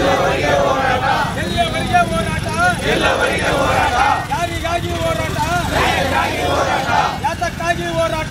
ಎಲ್ಲಿಯವರೆಗೆ ಹೋರಾಟ ಯಾರಿಗಾಗಿ ಹೋರಾಟ ಯಾತಕ್ಕಾಗಿ ಹೋರಾಟ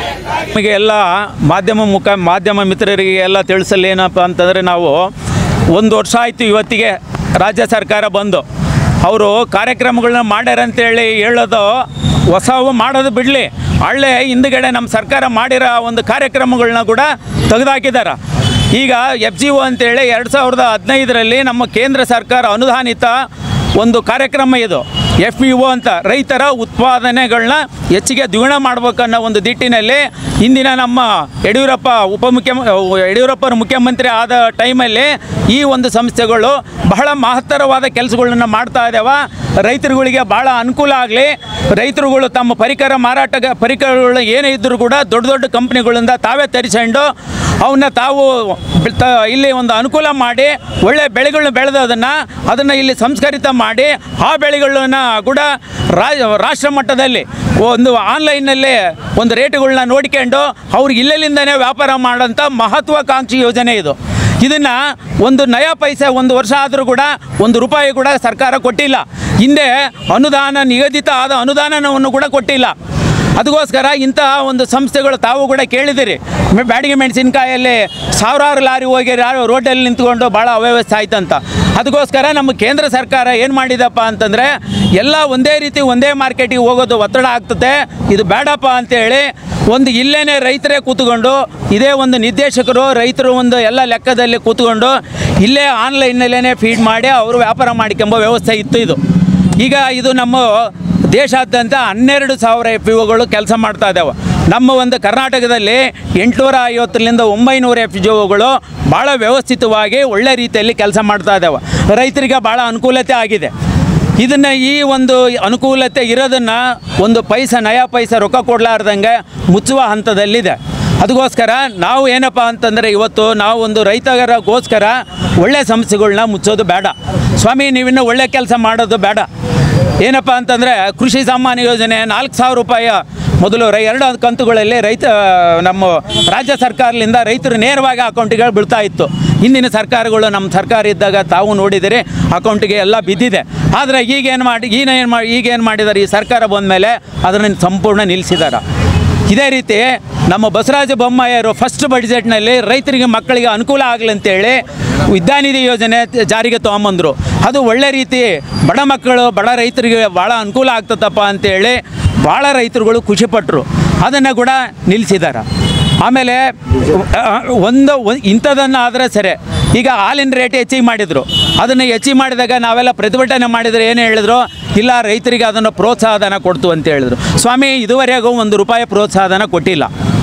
ನಮಗೆ ಎಲ್ಲ ಮಾಧ್ಯಮ ಮುಖ ಮಾಧ್ಯಮ ಮಿತ್ರರಿಗೆ ಎಲ್ಲ ತಿಳಿಸಲು ಏನಪ್ಪ ಅಂತಂದರೆ ನಾವು ಒಂದು ವರ್ಷ ಆಯಿತು ಇವತ್ತಿಗೆ ರಾಜ್ಯ ಸರ್ಕಾರ ಬಂದು ಅವರು ಕಾರ್ಯಕ್ರಮಗಳನ್ನ ಮಾಡ್ಯಾರ ಅಂತೇಳಿ ಹೇಳೋದು ಹೊಸವು ಮಾಡೋದು ಬಿಡಲಿ ಹಳ್ಳೆ ಹಿಂದುಗಡೆ ನಮ್ಮ ಸರ್ಕಾರ ಮಾಡಿರೋ ಒಂದು ಕಾರ್ಯಕ್ರಮಗಳನ್ನ ಕೂಡ ತೆಗೆದುಹಾಕಿದ್ದಾರೆ ಈಗ ಎಫ್ ಜಿ ಒ ಅಂತೇಳಿ ಎರಡು ಸಾವಿರದ ಹದಿನೈದರಲ್ಲಿ ನಮ್ಮ ಕೇಂದ್ರ ಸರ್ಕಾರ ಅನುದಾನಿತ ಒಂದು ಕಾರ್ಯಕ್ರಮ ಇದು ಎಫ್ ಪಿ ಒ ಅಂತ ರೈತರ ಉತ್ಪಾದನೆಗಳನ್ನ ಹೆಚ್ಚಿಗೆ ದ್ವಿಗುಣ ಮಾಡ್ಬೇಕನ್ನೋ ಒಂದು ದಿಟ್ಟಿನಲ್ಲಿ ಇಂದಿನ ನಮ್ಮ ಯಡಿಯೂರಪ್ಪ ಉಪಮುಖ್ಯ ಯಡಿಯೂರಪ್ಪರ ಮುಖ್ಯಮಂತ್ರಿ ಆದ ಟೈಮಲ್ಲಿ ಈ ಒಂದು ಸಂಸ್ಥೆಗಳು ಬಹಳ ಮಹತ್ತರವಾದ ಕೆಲಸಗಳನ್ನ ಮಾಡ್ತಾ ಇದ್ದಾವೆ ರೈತರುಗಳಿಗೆ ಭಾಳ ಅನುಕೂಲ ಆಗಲಿ ರೈತರುಗಳು ತಮ್ಮ ಪರಿಕರ ಮಾರಾಟ ಪರಿಕರಗಳು ಏನೇ ಇದ್ದರೂ ಕೂಡ ದೊಡ್ಡ ದೊಡ್ಡ ಕಂಪ್ನಿಗಳಿಂದ ತಾವೇ ತರಿಸ್ಕೊಂಡು ಅವನ್ನ ತಾವು ಬೆ- ತ- ಇಲ್ಲಿ ಒಂದು ಅನುಕೂಲ ಮಾಡಿ ಒಳ್ಳೆ ಬೆಳೆಗಳನ್ನ ಬೆಳೆದೋದನ್ನು ಅದನ್ನು ಇಲ್ಲಿ ಸಂಸ್ಕರಿತ ಮಾಡಿ ಆ ಬೆಳೆಗಳನ್ನ ಕೂಡ ರಾಜ ರಾಷ್ಟ್ರ ಮಟ್ಟದಲ್ಲಿ ಒಂದು ಆನ್ಲೈನಲ್ಲಿ ಒಂದು ರೇಟುಗಳನ್ನ ನೋಡ್ಕೊಂಡು ಅವ್ರಿಗೆ ಇಲ್ಲೆಲ್ಲಿಂದನೇ ವ್ಯಾಪಾರ ಮಾಡೋಂಥ ಮಹತ್ವಾಕಾಂಕ್ಷಿ ಯೋಜನೆ ಇದು ಇದನ್ನು ಒಂದು ನಯ ಪೈಸೆ ಒಂದು ವರ್ಷ ಆದರೂ ಕೂಡ ಒಂದು ರೂಪಾಯಿ ಕೂಡ ಸರ್ಕಾರ ಕೊಟ್ಟಿಲ್ಲ ಹಿಂದೆ ಅನುದಾನ ನಿಗದಿತ ಆದ ಅನುದಾನವನ್ನು ಕೂಡ ಕೊಟ್ಟಿಲ್ಲ ಅದಕ್ಕೋಸ್ಕರ ಇಂತಹ ಒಂದು ಸಂಸ್ಥೆಗಳು ತಾವು ಕೂಡ ಕೇಳಿದಿರಿ ಮೆ- ಬ್ಯಾಡಿಗೆ ಮೆಣಸಿನಕಾಯಲ್ಲಿ ಸಾವಿರಾರು ಲಾರಿ ಹೋಗಿ ರಾ- ರೋಡಲ್ಲಿ ನಿಂತ್ಕೊಂಡು ಭಾಳ ಅವ್ಯವಸ್ಥೆ ಆಯ್ತಂತ ಅದಕ್ಕೋಸ್ಕರ ನಮ್ಮ ಕೇಂದ್ರ ಸರ್ಕಾರ ಏನು ಮಾಡಿದಪ್ಪ ಅಂತಂದರೆ ಎಲ್ಲ ಒಂದೇ ರೀತಿ ಒಂದೇ ಮಾರ್ಕೆಟಿಗೆ ಹೋಗೋದು ಒತ್ತಡ ಆಗ್ತದೆ ಇದು ಬೇಡಪ್ಪ ಅಂತೇಳಿ ಒಂದು ಇಲ್ಲೇನೆ ರೈತರೇ ಕೂತ್ಕೊಂಡು ಇದೇ ಒಂದು ನಿರ್ದೇಶಕರು ರೈತರು ಒಂದು ಎಲ್ಲ ಲೆಕ್ಕದಲ್ಲಿ ಕೂತ್ಕೊಂಡು ಇಲ್ಲೇ ಆನ್ಲೈನಲ್ಲೇ ಫೀಡ್ ಮಾಡಿ ಅವರು ವ್ಯಾಪಾರ ಮಾಡಿಕೊಂಬ ವ್ಯವಸ್ಥೆ ಇತ್ತು ಇದು ಈಗ ಇದು ನಮ್ಮ ದೇಶಾದ್ಯಂತ ಹನ್ನೆರಡು ಸಾವಿರ ಎಫ್ ಒಗಳು ಕೆಲಸ ಮಾಡ್ತಾ ಇದ್ದಾವೆ ನಮ್ಮ ಒಂದು ಕರ್ನಾಟಕದಲ್ಲಿ ಎಂಟುನೂರ ಐವತ್ತರಿಂದ ಒಂಬೈನೂರ ಎಫ್ ಜಿ ಒಗಳು ಭಾಳ ವ್ಯವಸ್ಥಿತವಾಗಿ ಒಳ್ಳೆ ರೀತಿಯಲ್ಲಿ ಕೆಲಸ ಮಾಡ್ತಾ ಇದ್ದಾವೆ ರೈತರಿಗೆ ಭಾಳ ಅನುಕೂಲತೆ ಆಗಿದೆ ಇದನ್ನು ಈ ಒಂದು ಅನುಕೂಲತೆ ಇರೋದನ್ನು ಒಂದು ಪೈಸಾ ನಯ ಪೈಸಾ ರೊಕ್ಕ ಕೊಡಲಾರ್ದಂಗೆ ಮುಚ್ಚುವ ಹಂತದಲ್ಲಿದೆ ಅದಕ್ಕೋಸ್ಕರ ನಾವು ಏನಪ್ಪ ಅಂತಂದರೆ ಇವತ್ತು ನಾವು ಒಂದು ರೈತರಿಗೋಸ್ಕರ ಒಳ್ಳೆ ಸಮಸ್ಯೆಗಳನ್ನ ಮುಚ್ಚೋದು ಬೇಡ ಸ್ವಾಮಿ ನೀವಿನ್ನೂ ಒಳ್ಳೆ ಕೆಲಸ ಮಾಡೋದು ಬೇಡ ಏನಪ್ಪ ಅಂತಂದರೆ ಕೃಷಿ ಸಮ್ಮಾನ ಯೋಜನೆ ನಾಲ್ಕು ಸಾವಿರ ರೂಪಾಯಿ ಮೊದಲು ರೈ ಎರಡು ಕಂತುಗಳಲ್ಲಿ ರೈತ ನಮ್ಮ ರಾಜ್ಯ ಸರ್ಕಾರದಿಂದ ರೈತರು ನೇರವಾಗಿ ಅಕೌಂಟಿಗೆ ಬೀಳ್ತಾ ಇತ್ತು ಹಿಂದಿನ ಸರ್ಕಾರಗಳು ನಮ್ಮ ಸರ್ಕಾರ ಇದ್ದಾಗ ತಾವು ನೋಡಿದರೆ ಅಕೌಂಟಿಗೆ ಎಲ್ಲ ಬಿದ್ದಿದೆ ಆದರೆ ಈಗೇನು ಮಾಡಿ ಈಗ ಏನು ಮಾಡಿ ಈಗೇನು ಮಾಡಿದ್ದಾರೆ ಈ ಸರ್ಕಾರ ಬಂದ ಮೇಲೆ ಅದನ್ನು ಸಂಪೂರ್ಣ ನಿಲ್ಲಿಸಿದ್ದಾರೆ ಇದೇ ರೀತಿ ನಮ್ಮ ಬಸವರಾಜ ಬೊಮ್ಮಾಯಿಯವರು ಫಸ್ಟ್ ಬಡ್ಜೆಟ್ನಲ್ಲಿ ರೈತರಿಗೆ ಮಕ್ಕಳಿಗೆ ಅನುಕೂಲ ಆಗಲಿ ಅಂತೇಳಿ ವಿದ್ಯಾನಿಧಿ ಯೋಜನೆ ಜಾರಿಗೆ ತೊಗೊಂಬಂದರು ಅದು ಒಳ್ಳೆ ರೀತಿ ಬಡ ಮಕ್ಕಳು ಬಡ ರೈತರಿಗೆ ಭಾಳ ಅನುಕೂಲ ಆಗ್ತದಪ್ಪ ಅಂತೇಳಿ ಭಾಳ ರೈತರುಗಳು ಖುಷಿಪಟ್ಟರು ಅದನ್ನು ಕೂಡ ನಿಲ್ಲಿಸಿದ್ದಾರೆ ಆಮೇಲೆ ಅಹ್, ಒಂದು ಒ- ಇಂಥದನ್ನು ಆದರೆ ಸರಿ ಈಗ ಹಾಲಿನ ರೇಟ್ ಹೆಚ್ಚಿಗೆ ಮಾಡಿದರು ಅದನ್ನು ಹೆಚ್ಚಿಗೆ ಮಾಡಿದಾಗ ನಾವೆಲ್ಲ ಪ್ರತಿಭಟನೆ ಮಾಡಿದರೆ ಏನು ಹೇಳಿದ್ರು ಇಲ್ಲ ರೈತರಿಗೆ ಅದನ್ನು ಪ್ರೋತ್ಸಾಹಧನ ಕೊಡ್ತು ಅಂತ ಹೇಳಿದ್ರು ಸ್ವಾಮಿ ಇದುವರೆಗೂ ಒಂದು ರೂಪಾಯಿ ಪ್ರೋತ್ಸಾಹಧನ ಕೊಟ್ಟಿಲ್ಲ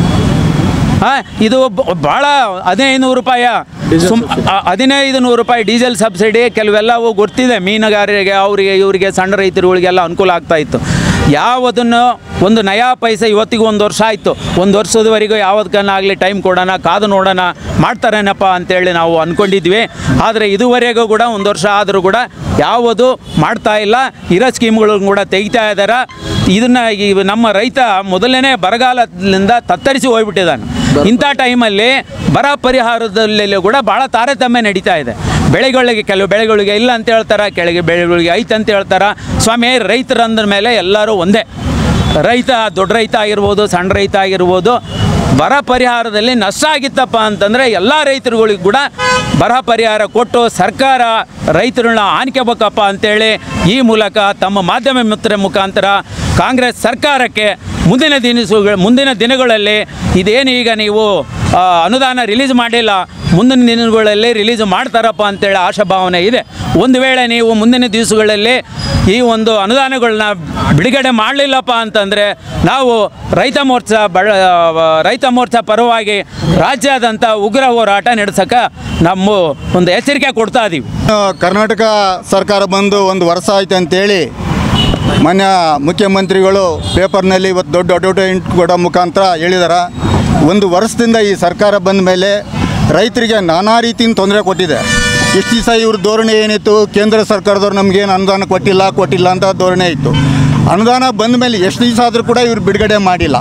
ಆ, ಇದು ಬ- ಭಾಳ ಹದಿನೈದು ರೂಪಾಯಿ ಸುಮ್ ಆ, ಹದಿನೈದು ನೂರು ರೂಪಾಯಿ ಡೀಸೆಲ್ ಸಬ್ಸಿಡಿ ಕೆಲವೆಲ್ಲವೂ ಗೊತ್ತಿದೆ ಮೀನುಗಾರರಿಗೆ ಅವರಿಗೆ ಇವರಿಗೆ ಸಣ್ಣ ರೈತರುಗಳಿಗೆಲ್ಲ ಅನುಕೂಲ ಆಗ್ತಾ ಇತ್ತು ಯಾವುದನ್ನು ಒಂದು ನಯಾ ಪೈಸೆ ಇವತ್ತಿಗೂ ಒಂದು ವರ್ಷ ಆಯಿತು ಒಂದು ವರ್ಷದವರೆಗೂ ಯಾವುದಕ್ಕನ್ನಾಗಲಿ ಟೈಮ್ ಕೊಡೋಣ ಕಾದು ನೋಡೋಣ ಮಾಡ್ತಾರೇನಪ್ಪ ಅಂತೇಳಿ ನಾವು ಅಂದ್ಕೊಂಡಿದ್ವಿ ಆದರೆ ಇದುವರೆಗೂ ಕೂಡ ಒಂದು ವರ್ಷ ಆದರೂ ಕೂಡ ಯಾವುದು ಮಾಡ್ತಾ ಇಲ್ಲ ಇರೋ ಸ್ಕೀಮ್ಗಳನ್ನು ಕೂಡ ತೆಗಿತಾ ಇದ್ದಾರೆ ಇದನ್ನು ಈ ನಮ್ಮ ರೈತ ಮೊದಲನೇ ಬರಗಾಲದಿಂದ ತತ್ತರಿಸಿ ಹೋಗ್ಬಿಟ್ಟಿದ್ದಾನೆ ಇಂಥ ಟೈಮಲ್ಲಿ ಬರ ಪರಿಹಾರದಲ್ಲಿ ಕೂಡ ಭಾಳ ತಾರತಮ್ಯ ನಡೀತಾ ಇದೆ ಬೆಳೆಗಳಿಗೆ ಕೆಲವು ಬೆಳೆಗಳಿಗೆ ಇಲ್ಲ ಅಂತ ಹೇಳ್ತಾರೆ ಕೆಳಗೆ ಬೆಳೆಗಳಿಗೆ ಐತೆ ಅಂತ ಹೇಳ್ತಾರೆ ಸ್ವಾಮಿ ರೈತರಂದ ಮೇಲೆ ಎಲ್ಲರೂ ಒಂದೇ ರೈತ ದೊಡ್ಡ ರೈತ ಆಗಿರ್ಬೋದು ಸಣ್ಣ ರೈತ ಆಗಿರ್ಬೋದು ಬರ ಪರಿಹಾರದಲ್ಲಿ ನಷ್ಟ ಆಗಿತ್ತಪ್ಪ ಅಂತಂದರೆ ಎಲ್ಲ ರೈತರುಗಳಿಗೂ ಕೂಡ ಬರ ಪರಿಹಾರ ಕೊಟ್ಟು ಸರ್ಕಾರ ರೈತರನ್ನ ಆನ್ಕೋಬೇಕಪ್ಪ ಅಂತೇಳಿ ಈ ಮೂಲಕ ತಮ್ಮ ಮಾಧ್ಯಮ ಮಿತ್ರ ಮುಖಾಂತರ ಕಾಂಗ್ರೆಸ್ ಸರ್ಕಾರಕ್ಕೆ ಮುಂದಿನ ದಿನಸುಗಳ ಮುಂದಿನ ದಿನಗಳಲ್ಲಿ ಇದೇನು ಈಗ ನೀವು ಆ, ಅನುದಾನ ರಿಲೀಸ್ ಮಾಡಿಲ್ಲ ಮುಂದಿನ ದಿನಗಳಲ್ಲಿ ರಿಲೀಸ್ ಮಾಡ್ತಾರಪ್ಪ ಅಂತೇಳಿ ಆಶಾಭಾವನೆ ಇದೆ ಒಂದು ವೇಳೆ ನೀವು ಮುಂದಿನ ದಿವಸಗಳಲ್ಲಿ ಈ ಒಂದು ಅನುದಾನಗಳನ್ನ ಬಿಡುಗಡೆ ಮಾಡಲಿಲ್ಲಪ್ಪ ಅಂತಂದರೆ ನಾವು ರೈತ ಮೋರ್ಚಾ ಬಳ ರೈತ ಮೋರ್ಚಾ ಪರವಾಗಿ ರಾಜ್ಯಾದ್ಯಂತ ಉಗ್ರ ಹೋರಾಟ ನಡೆಸಕ್ಕೆ ನಮ್ಮ ಒಂದು ಎಚ್ಚರಿಕೆ ಕೊಡ್ತಾ ಇದ್ದೀವಿ ಆ, ಕರ್ನಾಟಕ ಸರ್ಕಾರ ಬಂದು ಒಂದು ವರ್ಷ ಆಯ್ತು ಅಂತೇಳಿ ಮಾನ್ಯ ಮುಖ್ಯಮಂತ್ರಿಗಳು ಪೇಪರ್ನಲ್ಲಿ ಇವತ್ತು ದೊಡ್ಡ ಅಡ್ವರ್ಟೈಸ್ಮೆಂಟ್ ಕೊಡೋ ಮುಖಾಂತರ ಹೇಳಿದಾರೆ ಒಂದು ವರ್ಷದಿಂದ ಈ ಸರ್ಕಾರ ಬಂದ ಮೇಲೆ ರೈತರಿಗೆ ನಾನಾ ರೀತಿಯಿಂದ ತೊಂದರೆ ಕೊಟ್ಟಿದೆ ಇಷ್ಟು ದಿವಸ ಇವ್ರ ಧೋರಣೆ ಏನಿತ್ತು ಕೇಂದ್ರ ಸರ್ಕಾರದವ್ರು ನಮಗೇನು ಅನುದಾನ ಕೊಟ್ಟಿಲ್ಲ ಕೊಟ್ಟಿಲ್ಲ ಅಂತ ಧೋರಣೆ ಇತ್ತು ಅನುದಾನ ಬಂದ ಮೇಲೆ ಎಷ್ಟು ದಿವಸ ಆದರೂ ಕೂಡ ಇವ್ರು ಬಿಡುಗಡೆ ಮಾಡಿಲ್ಲ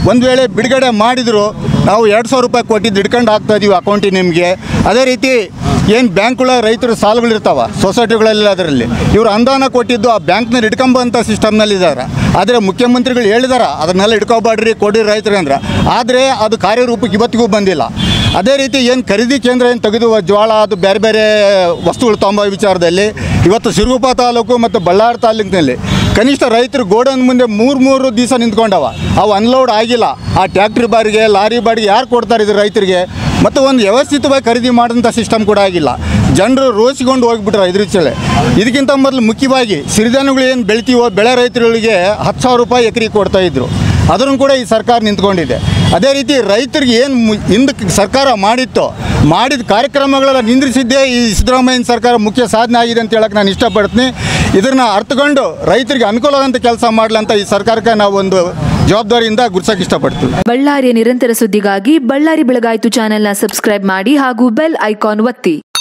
ಒಂದು ವೇಳೆ ಬಿಡುಗಡೆ ಮಾಡಿದ್ರು ನಾವು ಎರಡು ಸಾವಿರ ರೂಪಾಯಿ ಕೊಟ್ಟಿದ್ದು ಹಿಡ್ಕೊಂಡು ಹಾಕ್ತಾ ಇದೀವಿ ಅಕೌಂಟಿಗೆ ನಿಮಗೆ ಅದೇ ರೀತಿ ಏನು ಬ್ಯಾಂಕ್ಗಳ ರೈತರ ಸಾಲಗಳಿರ್ತಾವ ಸೊಸೈಟಿಗಳಲ್ಲಿ ಅದರಲ್ಲಿ ಇವರು ಅನುದಾನ ಕೊಟ್ಟಿದ್ದು ಆ ಬ್ಯಾಂಕ್ನಲ್ಲಿ ಹಿಡ್ಕೊಂಬಂಥ ಸಿಸ್ಟಮ್ನಲ್ಲಿ ಇದ್ದಾರೆ ಆದರೆ ಮುಖ್ಯಮಂತ್ರಿಗಳು ಹೇಳಿದಾರ ಅದನ್ನೆಲ್ಲ ಹಿಡ್ಕೊಬೇಡ್ರಿ ಕೊಡಿ ರೈತರಿಗೆ ಅಂದ್ರೆ ಆದರೆ ಅದು ಕಾರ್ಯರೂಪಕ್ಕೆ ಇವತ್ತಿಗೂ ಬಂದಿಲ್ಲ ಅದೇ ರೀತಿ ಏನು ಖರೀದಿ ಕೇಂದ್ರ ಏನು ತೆಗೆದು ಜ್ವಾಳ ಅದು ಬೇರೆ ಬೇರೆ ವಸ್ತುಗಳು ತೊಂಬ ವಿಚಾರದಲ್ಲಿ ಇವತ್ತು ಸಿರುಗುಪ್ಪ ತಾಲೂಕು ಮತ್ತು ಬಳ್ಳಾರಿ ತಾಲೂಕಿನಲ್ಲಿ ಕನಿಷ್ಠ ರೈತರು ಗೋಡನ್ ಮುಂದೆ ಮೂರು ಮೂರು ದಿವಸ ನಿಂತ್ಕೊಂಡವ ಅವು ಅನ್ಲೋಡ್ ಆಗಿಲ್ಲ ಆ ಟ್ಯಾಕ್ಟ್ರಿ ಬಾರಿಗೆ ಲಾರಿ ಬಾಡಿಗೆ ಯಾರು ಕೊಡ್ತಾರೆ ಇದು ರೈತರಿಗೆ ಮತ್ತು ಒಂದು ವ್ಯವಸ್ಥಿತವಾಗಿ ಖರೀದಿ ಮಾಡೋಂಥ ಸಿಸ್ಟಮ್ ಕೂಡ ಆಗಿಲ್ಲ ಜನರು ರೋಸಿಕೊಂಡು ಹೋಗ್ಬಿಟ್ರೆ ಇದ್ರ ಚಲೆ ಇದಕ್ಕಿಂತ ಮೊದಲು ಮುಖ್ಯವಾಗಿ ಸಿರಿಧಾನ್ಯಗಳು ಏನು ಬೆಳಿತೀವೋ ಬೆಳೆ ರೈತರುಗಳಿಗೆ ಹತ್ತು ಸಾವಿರ ರೂಪಾಯಿ ಎಕರೆ ಕೊಡ್ತಾ ಇದ್ರು ಅದನ್ನು ಕೂಡ ಈ ಸರ್ಕಾರ ನಿಂತ್ಕೊಂಡಿದೆ ಅದೇ ರೀತಿ ರೈತರಿಗೆ ಏನು ಹಿಂದಕ್ಕೆ ಸರ್ಕಾರ ಮಾಡಿತ್ತು ಮಾಡಿದ ಕಾರ್ಯಕ್ರಮಗಳೆಲ್ಲ ನಿಂದ್ರಿಸಿದ್ದೇ ಈ ಸಿದ್ದರಾಮಯ್ಯನ ಸರ್ಕಾರ ಮುಖ್ಯ ಸಾಧನೆ ಆಗಿದೆ ಅಂತ ಹೇಳಕ್ಕೆ ನಾನು ಇಷ್ಟಪಡ್ತೀನಿ ಇದನ್ನ ಅರ್ಥಕೊಂಡು ರೈತರಿಗೆ ಅನುಕೂಲ ಆಗೋಂಥ ಕೆಲಸ ಮಾಡಲಂತ ಈ ಸರ್ಕಾರಕ್ಕೆ ನಾವು ಒಂದು ಜವಾಬ್ದಾರಿಯಿಂದ ಗುರ್ಸಕ್ಕೆ ಇಷ್ಟಪಡ್ತೀವಿ ಬಳ್ಳಾರಿಯ ನಿರಂತರ ಸುದ್ದಿಗಾಗಿ ಬಳ್ಳಾರಿ ಬೆಳಗಾಯಿತು ಚಾನೆಲ್ನ ಸಬ್ಸ್ಕ್ರೈಬ್ ಮಾಡಿ ಹಾಗೂ ಬೆಲ್ ಐಕಾನ್ ಒತ್ತಿ